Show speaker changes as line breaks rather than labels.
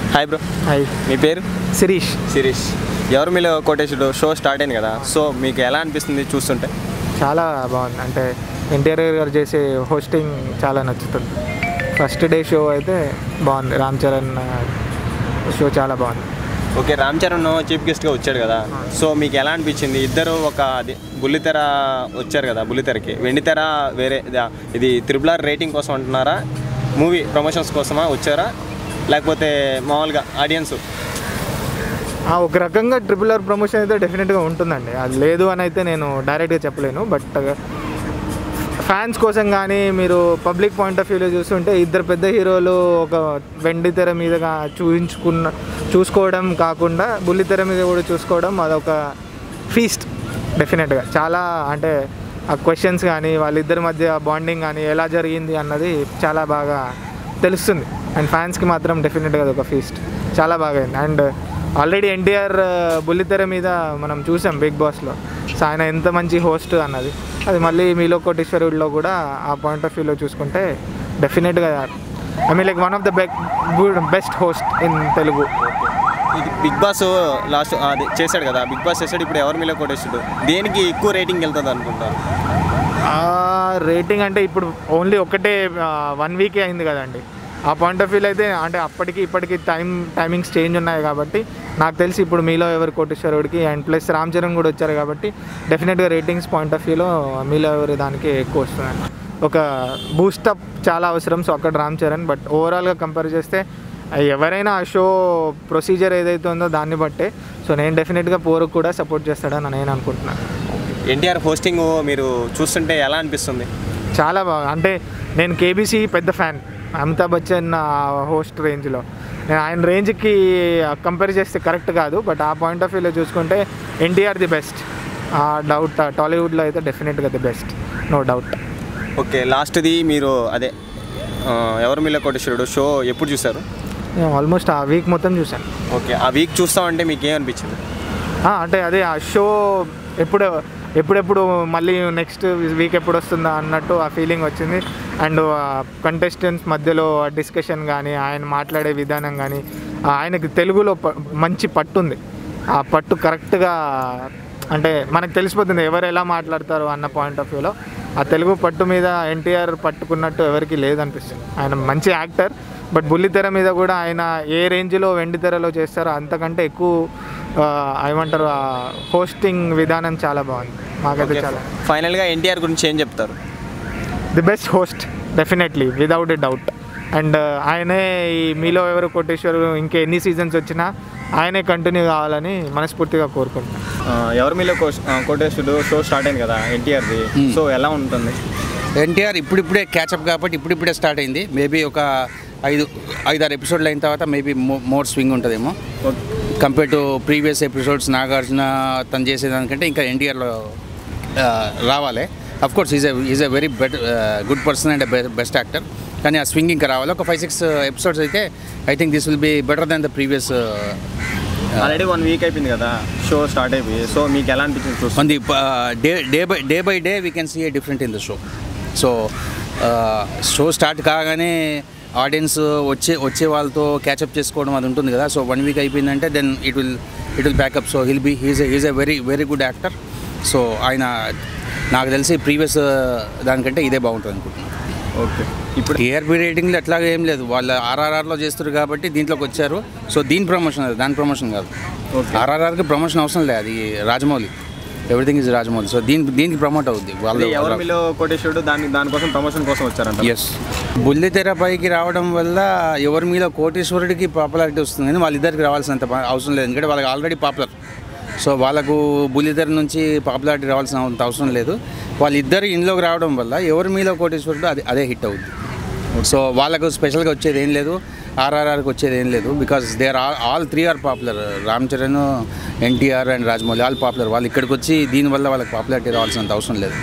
Hi bro
hi
మీ పేరు
శిరీష్
శిరీష్ ఎవరు మీలో కొట్టేసాడు షో స్టార్ట్ అయింది కదా సో మీకు ఎలా అనిపిస్తుంది చూస్తుంటే
చాలా బాగుంది అంటే ఎన్టీఆర్ గారు చేసే హోస్టింగ్ చాలా నచ్చుతుంది ఫస్ట్ డే షో అయితే బాగుంది రామ్ చరణ్ షో చాలా బాగుంది
ఓకే రామ్ చరణ్ చీఫ్ గెస్ట్గా వచ్చాడు కదా సో మీకు ఎలా అనిపించింది ఇద్దరు ఒక అది బుల్లితెర వచ్చారు కదా బుల్లితెరకి వెండితెర వేరే ఇదా- ఇది త్రిబుల్ ఆర్ రేటింగ్ కోసం అంటున్నారా మూవీ ప్రమోషన్స్ కోసమా వచ్చారా లేకపోతే మామూలుగా ఆడియన్స్
ఆ, ఒక రకంగా ట్రిపుల్ ఆర్ ప్రమోషన్ అయితే డెఫినెట్గా ఉంటుందండి అది లేదు అని అయితే నేను డైరెక్ట్గా చెప్పలేను బట్ ఫ్యాన్స్ కోసం కానీ మీరు పబ్లిక్ పాయింట్ ఆఫ్ వ్యూలో చూస్తుంటే ఇద్దరు పెద్ద హీరోలు ఒక వెండి తెర మీదగా చూపించుకున్న చూసుకోవడం కాకుండా బుల్లి తెర మీద కూడా చూసుకోవడం అదొక ఫీస్ట్ డెఫినెట్గా చాలా అంటే ఆ క్వశ్చన్స్ కానీ వాళ్ళిద్దరి మధ్య బాండింగ్ కానీ ఎలా జరిగింది అన్నది చాలా బాగా తెలుస్తుంది అండ్ ఫ్యాన్స్కి మాత్రం డెఫినెట్గా అది ఒక ఫీస్ట్ చాలా బాగా అయింది అండ్ ఆల్రెడీ ఎన్టీఆర్ బుల్లితెర మీద మనం చూసాం బిగ్ బాస్లో సో ఆయన ఎంత మంచి హోస్ట్ అన్నది అది మళ్ళీ మీలో కోటేశ్వరుడిలో కూడా ఆ పాయింట్ ఆఫ్ వ్యూలో చూసుకుంటే డెఫినెట్గా I mean like one of the బెక్ good best host in Telugu
ఇది బిగ్ బాస్ లాస్ట్ అది చేశాడు కదా బిగ్ బాస్ చేశాడు ఇప్పుడు ఎవరు మీలో కొట్టేసాడు దేనికి ఎక్కువ రేటింగ్ వెళ్తుంది అనుకుంటా
రేటింగ్ అంటే ఇప్పుడు ఓన్లీ ఒకటే వన్ వీకే అయింది కదండి ఆ పాయింట్ ఆఫ్ వ్యూలో అయితే అంటే అప్పటికి ఇప్పటికి టైం టైమింగ్స్ చేంజ్ ఉన్నాయి కాబట్టి నాకు తెలిసి ఇప్పుడు మీలో ఎవరు కోటేశ్వరుడికి అండ్ ప్లస్ రామ్ చరణ్ కూడా వచ్చారు కాబట్టి డెఫినెట్గా రేటింగ్స్ పాయింట్ ఆఫ్ వ్యూలో మీలో ఎవరి దానికి ఎక్కువ వస్తుందండి ఒక బూస్టప్ చాలా అవసరం సో అక్కడ రామ్ చరణ్ బట్ ఓవరాల్గా కంపేర్ చేస్తే ఎవరైనా ఆ షో ప్రొసీజర్ ఏదైతే ఉందో దాన్ని బట్టే సో నేను డెఫినెట్గా పోరు కూడా సపోర్ట్ చేస్తాడని నేను అనుకుంటున్నాను
ఎన్టీఆర్ హోస్టింగ్ మీరు చూస్తుంటే ఎలా అనిపిస్తుంది
చాలా బాగా అంటే నేను కేబీసీ పెద్ద ఫ్యాన్ అమితాబ్ బచ్చన్ హోస్ట్ రేంజ్లో నేను ఆయన రేంజ్కి కంపేర్ చేస్తే కరెక్ట్ కాదు బట్ ఆ పాయింట్ ఆఫ్ వ్యూలో చూసుకుంటే ఎన్టీఆర్ ది బెస్ట్ ఆ డౌట్ టాలీవుడ్లో అయితే డెఫినెట్గా the best no doubt
okay లాస్ట్ది మీరు అదే ఆ, ఎవరు మీలో కొట్టేసాడు షో ఎప్పుడు చూసారు
నేను ఆల్మోస్ట్ ఆ వీక్ మొత్తం చూశాను
ఓకే ఆ వీక్ చూస్తామంటే మీకు ఏమనిపించింది
ఆ, అంటే అదే ఆ షో ఎప్పుడు ఎప్పుడెప్పుడు మళ్ళీ నెక్స్ట్ వీక్ ఎప్పుడు వస్తుందా అన్నట్టు ఆ ఫీలింగ్ వచ్చింది అండ్ కంటెస్టెంట్స్ మధ్యలో డిస్కషన్ కానీ ఆయన మాట్లాడే విధానం కానీ ఆయనకి తెలుగులో ప- మంచి పట్టు ఉంది ఆ పట్టు కరెక్ట్గా అంటే మనకు తెలిసిపోతుంది ఎవరు ఎలా మాట్లాడతారు అన్న పాయింట్ ఆఫ్ వ్యూలో ఆ తెలుగు పట్టు మీద ఎన్టీఆర్ పట్టుకున్నట్టు ఎవరికి లేదనిపిస్తుంది ఆయన మంచి యాక్టర్ బట్ బుల్లితెర మీద కూడా ఆయన ఏ రేంజ్లో వెండి తెరలో చేస్తారో అంతకంటే ఎక్కువ ఆ, ఏమంటారు ఆ హోస్టింగ్ విధానం చాలా బాగుంది మాకైతే చాలా
ఫైనల్గా ఎన్టీఆర్ గురించి ఏం చెప్తారు
the best host definitely without a doubt and ఆయనే ఈ మీలో ఎవరు కోటేశ్వరు ఇంకా ఎన్ని సీజన్స్ వచ్చినా ఆయనే కంటిన్యూ కావాలని మనస్ఫూర్తిగా కోరుకుంటున్నాను
ఆ, ఎవరు మీలో కోటేశ్వరుడు షో స్టార్ట్ అయింది కదా ఎన్టీఆర్ది సో ఎలా ఉంటుంది
ఎన్టీఆర్ ఇప్పుడిప్పుడే క్యాచప్ కాబట్టి ఇప్పుడిప్పుడే స్టార్ట్ అయింది మేబీ ఒక ఐదు ఐదారు ఎపిసోడ్లు అయిన తర్వాత మేబీ మోర్ స్వింగ్ ఉంటుందేమో compare to previous episodes Nagarjuna తను చేసేదానికంటే ఇంకా ఎన్టీఆర్లో రావాలి of course is is a very bet good person and best actor కానీ ఆ స్వింగ్ ఇంకా రావాలి ఒక ఫైవ్ సిక్స్ ఎపిసోడ్స్ అయితే I think this will be better than the previous
already one week అయిపోయింది కదా షో స్టార్ట్ అయిపోయి సో మీకు ఎలా అనిపించింది చూస్తే
on the uh, day, day by day by day we can see a different in the show so show start కాగానే audience వచ్చే వచ్చే వాళ్ళతో క్యాచప్ చేసుకోవడం అది ఉంటుంది కదా సో వన్ వీక్ అయిపోయిందంటే then it will it will back up so he'll be he's he's a very very good actor so ఆయన నాకు తెలిసి ప్రీవియస్ దానికంటే ఇదే బాగుంటుంది అనుకుంటున్నాను
ఓకే ఇప్పుడు
టీఆర్పీ రేటింగ్లు ఎట్లాగా ఏం లేదు వాళ్ళు ఆర్ఆర్ఆర్లో చేస్తారు కాబట్టి దీంట్లోకి వచ్చారు సో దీని ప్రమోషన్ అది దాని ప్రమోషన్ కాదు
Okay.
ఆర్ఆర్ఆర్కి ప్రమోషన్ అవసరం లేదు అది Rajamouli everything is Rajamouli so దీనికి దీనికి ప్రమోట్ అవుద్ది
అదే ఎవరు
వాళ్ళు
మీలో కోటేశ్వరుడు దాని దానికోసం ప్రమోషన్ కోసం వచ్చారంట
ఎస్ బుల్లితెర పైకి రావడం వల్ల ఎవరి మీద కోటేశ్వరుడికి పాపులారిటీ వస్తుంది కానీ వాళ్ళిద్దరికి రావాల్సినంత ప- అవసరం లేదు ఎందుకంటే వాళ్ళకి ఆల్రెడీ పాపులర్ సో వాళ్ళకు బుల్లితెర నుంచి పాపులారిటీ రావాల్సిన అంత అవసరం లేదు వాళ్ళిద్దరు ఇంట్లోకి రావడం వల్ల ఎవరి మీద కోటేశ్వరుడు అది అదే హిట్ అవుద్ది సో వాళ్ళకు స్పెషల్గా వచ్చేది ఏం లేదు ఆర్ఆర్ఆర్కి వచ్చేది ఏం లేదు because they are all all three are popular Ram Charan NTR and Rajamouli all popular వాళ్ళు ఇక్కడికి వచ్చి దీనివల్ల వాళ్ళకి పాపులారిటీ రావాల్సినంత అవసరం లేదు